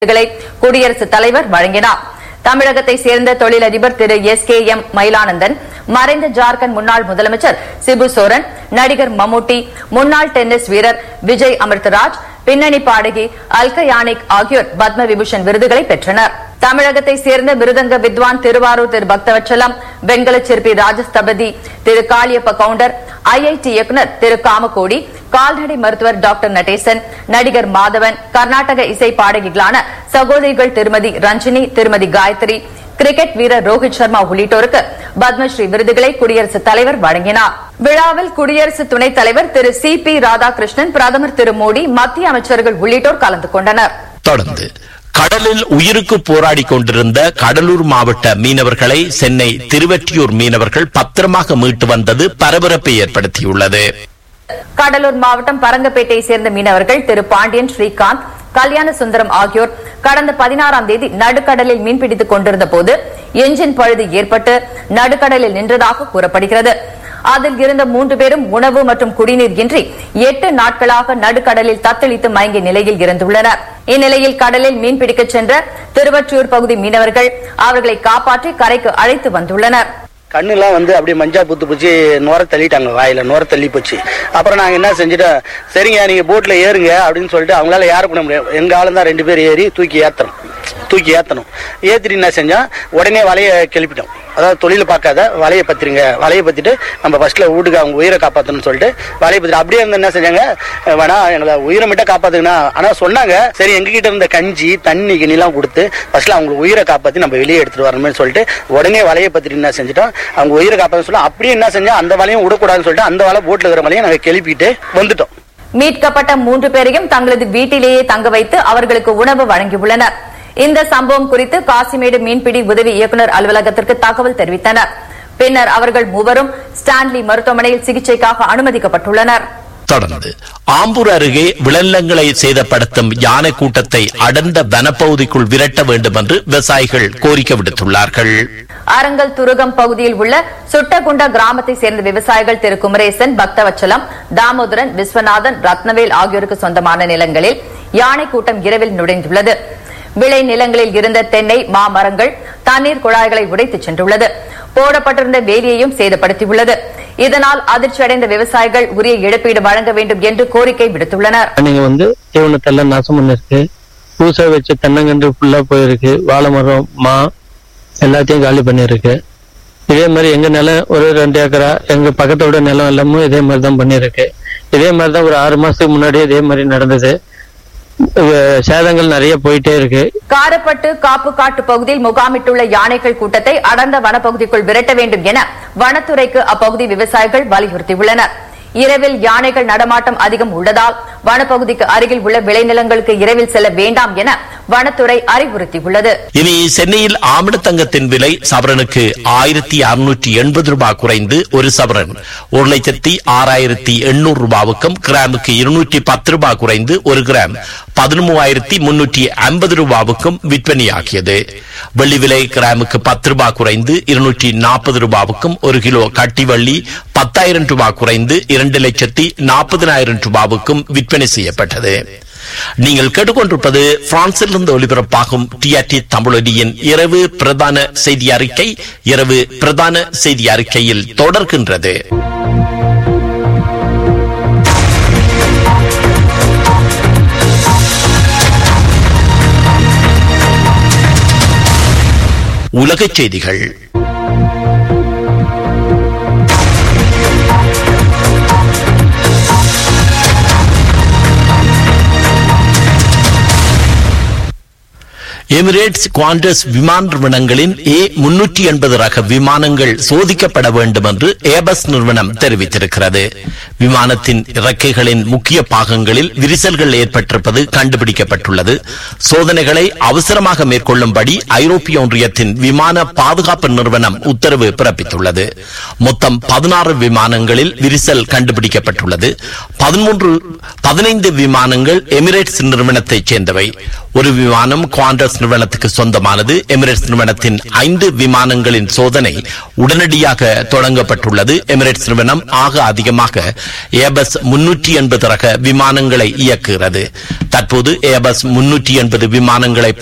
விருதுகளை குடியரசுத் தலைவர் வழங்கினார் தமிழகத்தை சேர்ந்த தொழிலதிபர் திரு எஸ் கே எம் மயிலானந்தன் மறைந்த ஜார்க்கண்ட் முன்னாள் முதலமைச்சர் சிபு சோரன் நடிகர் மம்முட்டி முன்னாள் டென்னிஸ் வீரர் விஜய் அமிர்தராஜ் பின்னணி பாடகி அல்க யானிக் ஆகியோர் பத்ம விபூஷன் விருதுகளை பெற்றனர் தமிழகத்தை சேர்ந்த மிருதங்க வித்வான் திருவாரூர் திரு பக்தவச்சலம் வெண்கல சிற்பி ராஜஸ்தபதி திரு காளியப்ப கவுண்டர் ஐஐடி இயக்குனர் திரு காமகோடி கால்நடை மருத்துவர் டாக்டர் நடேசன் நடிகர் மாதவன் கர்நாடக இசை பாடகிகளான சகோதரிகள் திருமதி ரஞ்சினி திருமதி காயத்ரி கிரிக்கெட் வீரர் ரோஹித் சர்மா உள்ளிட்டோருக்கு பத்மஸ்ரீ விருதுகளை குடியரசுத் தலைவர் வழங்கினார் விழாவில் குடியரசு துணைத் தலைவர் திரு சி பி ராதாகிருஷ்ணன் பிரதமர் திரு மோடி மத்திய அமைச்சர்கள் உள்ளிட்டோர் கலந்து கொண்டனர் தொடர்ந்து கடலில் உயிருக்கு போராடி கொண்டிருந்த கடலூர் மாவட்ட மீனவர்களை சென்னை திருவெற்றியூர் மீனவர்கள் பத்திரமாக மீட்டு வந்தது பரபரப்பை ஏற்படுத்தியுள்ளது கடலூர் மாவட்டம் பரங்கப்பேட்டையை சேர்ந்த மீனவர்கள் திரு பாண்டியன் ஸ்ரீகாந்த் கல்யாண சுந்தரம் ஆகியோர் கடந்த பதினாறாம் தேதி நடுக்கடலில் மீன்பிடித்துக் கொண்டிருந்த போது எஞ்சின் பழுது ஏற்பட்டு நடுக்கடலில் நின்றதாக கூறப்படுகிறது அதில் இருந்த மூன்று பேரும் உணவு மற்றும் குடிநீர் இன்றி எட்டு நாட்களாக நடுக்கடலில் தத்தளித்து மயங்கிய நிலையில் இருந்துள்ளனர் இந்நிலையில் கடலில் மீன்பிடிக்கச் சென்ற திருவற்றியூர் பகுதி மீனவர்கள் அவர்களை காப்பாற்றி கரைக்கு அழைத்து வந்துள்ளனர் கண்ணுலாம் வந்து அப்படியே மஞ்சா புத்து பூச்சி நுர தள்ளிட்டாங்க வாயில நுர தள்ளி போச்சு அப்புறம் நாங்க என்ன செஞ்சுட்டோம் சரிங்க நீங்க போட்ல ஏறுங்க அப்படின்னு சொல்லிட்டு அவங்களால ஏற பண்ண முடியாது எங்க ஆளும் தான் ரெண்டு பேர் ஏறி தூக்கி ஏத்தணும் தூக்கி ஏத்தணும் ஏத்திட்டு என்ன செஞ்சோம் உடனே வலைய கிளப்பிட்டோம் அதாவது தொழில பார்க்காத வலையை பத்திருங்க வலையை பத்திட்டு நம்ம ஃபர்ஸ்ட்ல வீட்டுக்கு அவங்க உயிரை காப்பாத்தணும்னு சொல்லிட்டு வலையை பத்திட்டு அப்படியே இருந்து என்ன செஞ்சாங்க அஹ் வேணா எங்களை உயிரை மட்டும் காப்பாத்துக்கணும் ஆனா சொன்னாங்க சரி எங்க கிட்ட இருந்த கஞ்சி தண்ணி கிண்ணிலாம் கொடுத்து ஃபர்ஸ்ட்ல அவங்க உயிரை காப்பாத்தி நம்ம வெளியே எடுத்துட்டு வரணும்னு சொல்லிட்டு உடனே வலையை பத்திட்டு என்ன செஞ்சுட்டோம் அவங்க உயிரை காப்பாத்து சொல்லி அப்படியே என்ன செஞ்சோம் அந்த வலையும் விடக்கூடாதுன்னு சொல்லிட்டு அந்த வலை போட்ல இருக்கிற வலையும் நாங்க கிளப்பிட்டு வந்துட்டோம் மீட்கப்பட்ட மூன்று பேரையும் தங்களது வீட்டிலேயே தங்க வைத்து அவர்களுக்கு உணவு வழங்கியுள்ளனர் இந்த சம்பவம் குறித்து காசிமேடு மீன்பிடி உதவி இயக்குநர் அலுவலகத்திற்கு தகவல் தெரிவித்தனர் பின்னர் அவர்கள் மூவரும் ஸ்டான்லி மருத்துவமனையில் சிகிச்சைக்காக அனுமதிக்கப்பட்டுள்ளனர் தொடர்ந்து ஆம்பூர் அருகே விளல்லங்களை சேதப்படுத்தும் யானை கூட்டத்தை அடர்ந்த வனப்பகுதிக்குள் விரட்ட வேண்டும் என்று விவசாயிகள் கோரிக்கை விடுத்துள்ளார்கள் அரங்கல் துருகம் பகுதியில் உள்ள சுட்டகுண்டா கிராமத்தை சேர்ந்த விவசாயிகள் திரு குமரேசன் பக்தவச்சலம் தாமோதரன் விஸ்வநாதன் ரத்னவேல் ஆகியோருக்கு சொந்தமான நிலங்களில் யானை கூட்டம் இரவில் நுழைந்துள்ளது விளை நிலங்களில் இருந்த தென்னை மாமரங்கள் தண்ணீர் குழாய்களை உடைத்துச் சென்றுள்ளது போடப்பட்டிருந்த வேலியையும் சேதப்படுத்தியுள்ளது இதனால் அதிர்ச்சியடைந்த விவசாயிகள் உரிய இழப்பீடு வழங்க வேண்டும் என்று கோரிக்கை விடுத்துள்ளனர் நீங்க வந்து தீவனத்தெல்லாம் நாசம் பண்ணிருக்கு பூசை வச்ச தென்னங்கன்று ஃபுல்லா போயிருக்கு வாழை மரம் மா எல்லாத்தையும் காலி பண்ணிருக்கு இதே மாதிரி எங்க நிலம் ஒரு ரெண்டு ஏக்கரா எங்க பக்கத்தோட நிலம் எல்லாமும் இதே மாதிரி தான் பண்ணிருக்கு இதே மாதிரி தான் ஒரு ஆறு மாசத்துக்கு முன்னாடி இதே மாதிரி நடந்தது அஹ் சேதங்கள் நிறைய போயிட்டே இருக்கு காரப்பட்டு காப்பு காட்டு பகுதியில் முகாமிட்டுள்ள யானைகள் கூட்டத்தை அடர்ந்த வனப்பகுதிக்குள் விரட்ட வேண்டும் என வனத்துறைக்கு அப்பகுதி விவசாயிகள் வலியுறுத்தியுள்ளனர் இரவில் யானைகள் நடமாட்டம் அதிகம் உள்ளதால் வனப்பகுதிக்கு அருகில் உள்ள விளைநிலங்களுக்கு இரவில் செல்ல வேண்டாம் என வனத்துறை அறிவுறுத்தியுள்ளது இனி சென்னையில் ஆமிடத்தங்கத்தின் விலை சவரனுக்கு ஆயிரத்தி அறுநூற்றி எண்பது ரூபாய் குறைந்து ஒரு சவரன் ஒரு லட்சத்தி ஆறாயிரத்தி எண்ணூறு ரூபாவுக்கும் கிராமுக்கு இருநூற்றி பத்து ரூபாய் குறைந்து ஒரு கிராம் பதிமூவாயிரத்தி முன்னூற்றி ஐம்பது ரூபாவுக்கும் விற்பனையாகியது வெள்ளி விலை கிராமுக்கு பத்து ரூபாய் குறைந்து இருநூற்றி நாற்பது ரூபாவுக்கும் ஒரு கிலோ கட்டி வள்ளி பத்தாயிரம் ரூபாய் குறைந்து இரண்டு லட்சத்தி நாற்பதினாயிரம் ரூபாவுக்கும் விற்பனை செய்யப்பட்டது நீங்கள் கேட்டுக்கொண்டிருப்பது பிரான்சிலிருந்து ஒலிபரப்பாகும் டிஆர்டி தமிழொலியின் இரவு பிரதான செய்தி அறிக்கை இரவு பிரதான செய்தி அறிக்கையில் தொடர்கின்றது உலகச் செய்திகள் எமிரேட்ஸ் குவாண்டஸ் விமான நிறுவனங்களின் ஏ முன்னூற்றி எண்பது ரக விமானங்கள் சோதிக்கப்பட வேண்டும் என்று ஏபஸ் நிறுவனம் தெரிவித்திருக்கிறது விமானத்தின் இறக்கைகளின் முக்கிய பாகங்களில் விரிசல்கள் ஏற்பட்டிருப்பது கண்டுபிடிக்கப்பட்டுள்ளது சோதனைகளை அவசரமாக மேற்கொள்ளும்படி ஐரோப்பிய ஒன்றியத்தின் விமான பாதுகாப்பு நிறுவனம் உத்தரவு பிறப்பித்துள்ளது மொத்தம் பதினாறு விமானங்களில் விரிசல் கண்டுபிடிக்கப்பட்டுள்ளது பதிமூன்று பதினைந்து விமானங்கள் எமிரேட்ஸ் நிறுவனத்தைச் சேர்ந்தவை ஒரு விமானம் குவாண்டஸ் நிறுவனத்துக்கு சொந்தமானது எமிரேட்ஸ் நிறுவனத்தின் ஐந்து விமானங்களின் சோதனை உடனடியாக தொடங்கப்பட்டுள்ளது எமிரேட்ஸ் நிறுவனம் ஆக அதிகமாக ஏபஸ் முன்னூற்றி எண்பது ரக விமானங்களை இயக்குகிறது தற்போது ஏபஸ் முன்னூற்றி எண்பது விமானங்களை